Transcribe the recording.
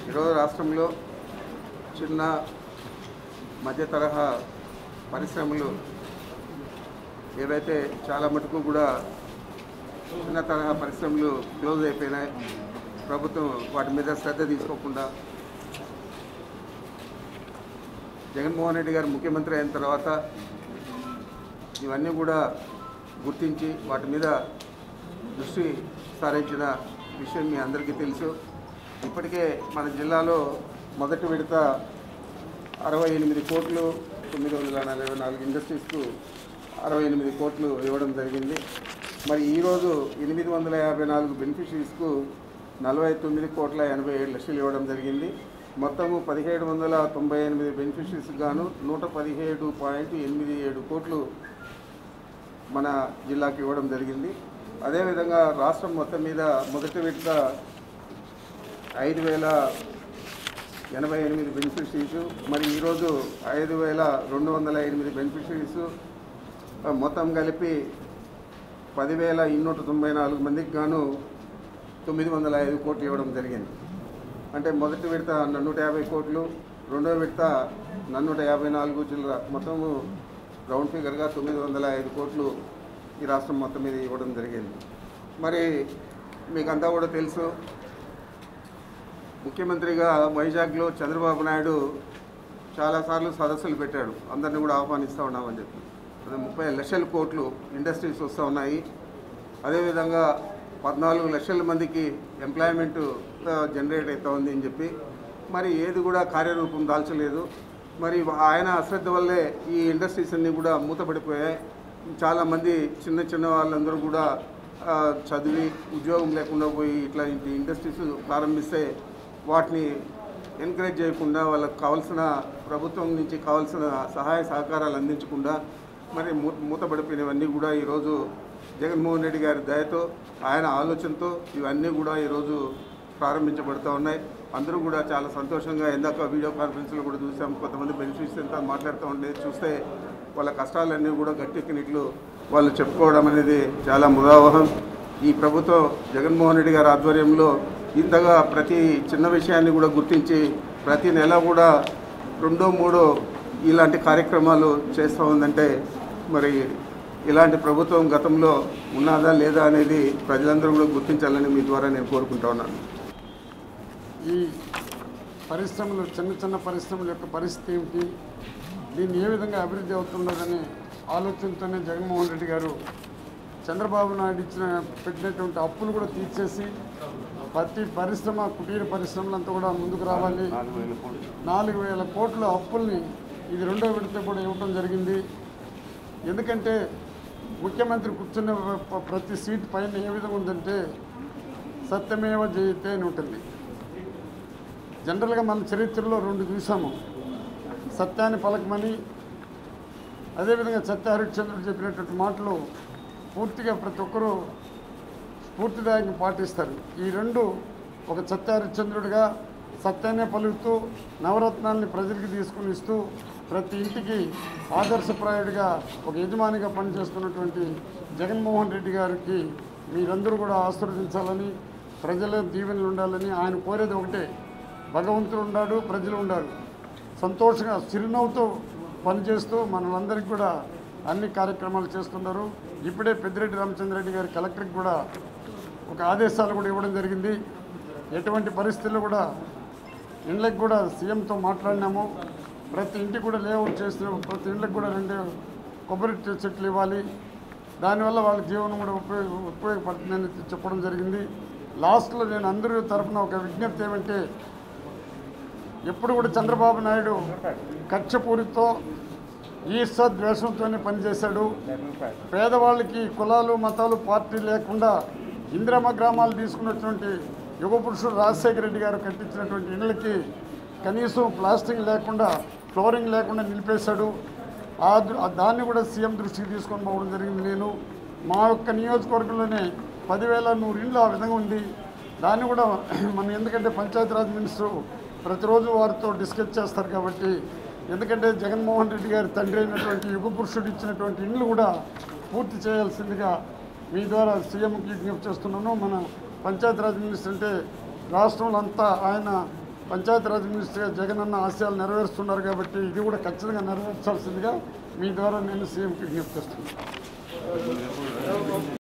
ఈరోజు రాష్ట్రంలో చిన్న మధ్య తరహా పరిశ్రమలు ఏవైతే చాలా మటుకు కూడా చిన్న తరహా పరిశ్రమలు క్లోజ్ అయిపోయినాయి ప్రభుత్వం వాటి మీద శ్రద్ధ తీసుకోకుండా జగన్మోహన్ రెడ్డి గారు ముఖ్యమంత్రి అయిన తర్వాత ఇవన్నీ కూడా గుర్తించి వాటి మీద దృష్టి సారించిన విషయం మీ అందరికీ తెలుసు ఇప్పటికే మన జిల్లాలో మొదటి విడత అరవై ఎనిమిది కోట్లు తొమ్మిది వందల నలభై నాలుగు ఇండస్ట్రీస్కు అరవై ఎనిమిది కోట్లు ఇవ్వడం జరిగింది మరి ఈరోజు ఎనిమిది వందల యాభై నాలుగు బెనిఫిషరీస్కు నలభై తొమ్మిది కోట్ల ఎనభై ఏడు లక్షలు ఇవ్వడం జరిగింది మొత్తము పదిహేడు వందల తొంభై ఎనిమిది బెనిఫిషరీస్కి గాను నూట పదిహేడు పాయింట్ ఎనిమిది ఏడు కోట్లు మన జిల్లాకి ఇవ్వడం జరిగింది అదేవిధంగా రాష్ట్రం మొత్తం మీద మొదటి విడత ఐదు వేల ఎనభై ఎనిమిది బెనిఫిషరీస్ మరి ఈరోజు ఐదు వేల రెండు వందల ఎనిమిది బెనిఫిషరీస్ మొత్తం కలిపి పదివేల ఇన్నూట తొంభై నాలుగు మందికి గాను తొమ్మిది వందల ఐదు కోట్లు ఇవ్వడం జరిగింది అంటే మొదటి విడత నూట యాభై కోట్లు రెండో విడత నూట యాభై నాలుగు చిల్లర మొత్తము రౌండ్ ఫిగర్గా తొమ్మిది వందల ఐదు కోట్లు ఈ రాష్ట్రం మొత్తం మీద ఇవ్వడం జరిగింది మరి మీకంతా కూడా తెలుసు ముఖ్యమంత్రిగా వైజాగ్లో చంద్రబాబు నాయుడు చాలాసార్లు సదస్సులు పెట్టాడు అందరినీ కూడా ఆహ్వానిస్తూ ఉన్నామని చెప్పి అదే ముప్పై లక్షల కోట్లు ఇండస్ట్రీస్ వస్తూ ఉన్నాయి అదేవిధంగా పద్నాలుగు లక్షల మందికి ఎంప్లాయ్మెంట్ జనరేట్ అవుతా ఉంది అని చెప్పి మరి ఏది కూడా కార్యరూపం దాల్చలేదు మరి ఆయన అశ్రద్ధ వల్లే ఈ ఇండస్ట్రీస్ అన్నీ కూడా మూతపడిపోయాయి చాలామంది చిన్న చిన్న వాళ్ళందరూ కూడా ఆ, చదివి ఉద్యోగం లేకుండా పోయి ఇట్లాంటి ఇండస్ట్రీస్ ప్రారంభిస్తే వాటిని ఎంకరేజ్ చేయకుండా వాళ్ళకి కావాల్సిన ప్రభుత్వం నుంచి కావాల్సిన సహాయ సహకారాలు అందించకుండా మరి మూ- మూతపడిపోయినవన్నీ కూడా ఈరోజు జగన్మోహన్ రెడ్డి గారి దయతో ఆయన ఆలోచనతో ఇవన్నీ కూడా ఈరోజు ప్రారంభించబడుతూ ఉన్నాయి అందరూ కూడా చాలా సంతోషంగా ఇందాక వీడియో కాన్ఫరెన్స్లో కూడా చూసాం కొంతమంది బెనిఫిట్స్ అంతా మాట్లాడుతూ ఉండేది చూస్తే వాళ్ళ కష్టాలన్నీ కూడా గట్టెక్కినట్లు వాళ్ళు చెప్పుకోవడం అనేది చాలా ముదావహం ఈ ప్రభుత్వం జగన్మోహన్ రెడ్డి గారి ఆధ్వర్యంలో ఇంతగా ప్రతి చిన్న విషయాన్ని కూడా గుర్తించి ప్రతి నెల కూడా రెండో మూడో ఇలాంటి కార్యక్రమాలు చేస్తూ ఉందంటే మరి ఇలాంటి ప్రభుత్వం గతంలో ఉన్నదా లేదా అనేది ప్రజలందరూ కూడా గుర్తించాలని మీ ద్వారా నేను కోరుకుంటా ఉన్నాను ఈ పరిశ్రమలు చిన్న చిన్న పరిశ్రమల యొక్క పరిస్థితి ఏమిటి దీన్ని ఏ విధంగా అభివృద్ధి అవుతున్నదని ఆలోచనతోనే జగన్మోహన్ రెడ్డి గారు చంద్రబాబు నాయుడు ఇచ్చిన పెట్టినటువంటి అప్పులు కూడా తీర్చేసి ప్రతి పరిశ్రమ కుటీర పరిశ్రమలంతా కూడా ముందుకు రావాలి నాలుగు వేల కోట్ల అప్పుల్ని ఇది రెండో విడత కూడా ఇవ్వడం జరిగింది ఎందుకంటే ముఖ్యమంత్రి కూర్చున్న ప- ప్రతి సీట్ పైన ఏ విధంగా ఉందంటే సత్యమేవ జయితే అని ఉంటుంది జనరల్గా మన చరిత్రలో రెండు చూసాము సత్యాన్ని పలకమని అదేవిధంగా సత్య హరిశ్చంద్రుడు చెప్పినటువంటి మాటలు పూర్తిగా ప్రతి ఒక్కరూ స్ఫూర్తిదాయకంగా పాటిస్తారు ఈ రెండు ఒక సత్య హరిశ్చంద్రుడిగా సత్యాన్ని పలుకుతూ నవరత్నాల్ని ప్రజలకి తీసుకుని ఇస్తూ ప్రతి ఇంటికి ఆదర్శప్రాయుడిగా ఒక యజమానిగా పనిచేస్తున్నటువంటి జగన్మోహన్ రెడ్డి గారికి మీరందరూ కూడా ఆశీర్వదించాలని ప్రజల దీవెనలు ఉండాలని ఆయన కోరేది ఒకటే భగవంతుడు ఉన్నాడు ప్రజలు ఉన్నారు సంతోషంగా చిరునవ్వుతో పనిచేస్తూ మనలందరికీ కూడా అన్ని కార్యక్రమాలు చేస్తున్నారు ఇప్పుడే పెద్దిరెడ్డి రామచంద్రరెడ్డి గారి కలెక్టర్కి కూడా ఒక ఆదేశాలు కూడా ఇవ్వడం జరిగింది ఎటువంటి పరిస్థితుల్లో కూడా ఇండ్లకు కూడా సీఎంతో మాట్లాడినాము ప్రతి ఇంటికి కూడా లేఅవుట్ చేసిన ప్రతి ఇండ్లకు కూడా రెండు కొబ్బరి చెట్లు ఇవ్వాలి దానివల్ల వాళ్ళ జీవనం కూడా ఉపయోగ ఉపయోగపడుతుందని చెప్పడం జరిగింది లాస్ట్లో నేను అందరి తరఫున ఒక విజ్ఞప్తి ఏమంటే ఎప్పుడు కూడా చంద్రబాబు నాయుడు కక్షపూరితో ఈర్ష ద్వేషంతోనే పనిచేశాడు పేదవాళ్ళకి కులాలు మతాలు పార్టీ లేకుండా ఇందిరమ్మ గ్రామాలు తీసుకున్నటువంటి యుగ పురుషుడు రాజశేఖర రెడ్డి గారు కట్టించినటువంటి ఇళ్ళకి కనీసం ప్లాస్టింగ్ లేకుండా ఫ్లోరింగ్ లేకుండా నిలిపేశాడు ఆ దృ- ఆ దాన్ని కూడా సీఎం దృష్టికి తీసుకొని పోవడం జరిగింది నేను మా యొక్క నియోజకవర్గంలోనే పదివేల నూరు ఇండ్లు ఆ విధంగా ఉంది దాన్ని కూడా మనం ఎందుకంటే పంచాయతీరాజ్ మినిస్టర్ ప్రతిరోజు వారితో డిస్కస్ చేస్తారు కాబట్టి ఎందుకంటే జగన్మోహన్ రెడ్డి గారి తండ్రి అయినటువంటి యుగ పురుషుడు ఇచ్చినటువంటి ఇండ్లు కూడా పూర్తి చేయాల్సిందిగా మీ ద్వారా సీఎంకి విజ్ఞప్తి చేస్తున్నాను మన పంచాయతీరాజ్ మినిస్టర్ అంటే రాష్ట్రంలో అంతా ఆయన పంచాయతీరాజ్ మినిస్టర్గా జగన్ అన్న ఆశయాలు నెరవేరుస్తున్నారు కాబట్టి ఇది కూడా ఖచ్చితంగా నెరవేర్చాల్సిందిగా మీ ద్వారా నేను సీఎంకి విజ్ఞప్తి చేస్తున్నాను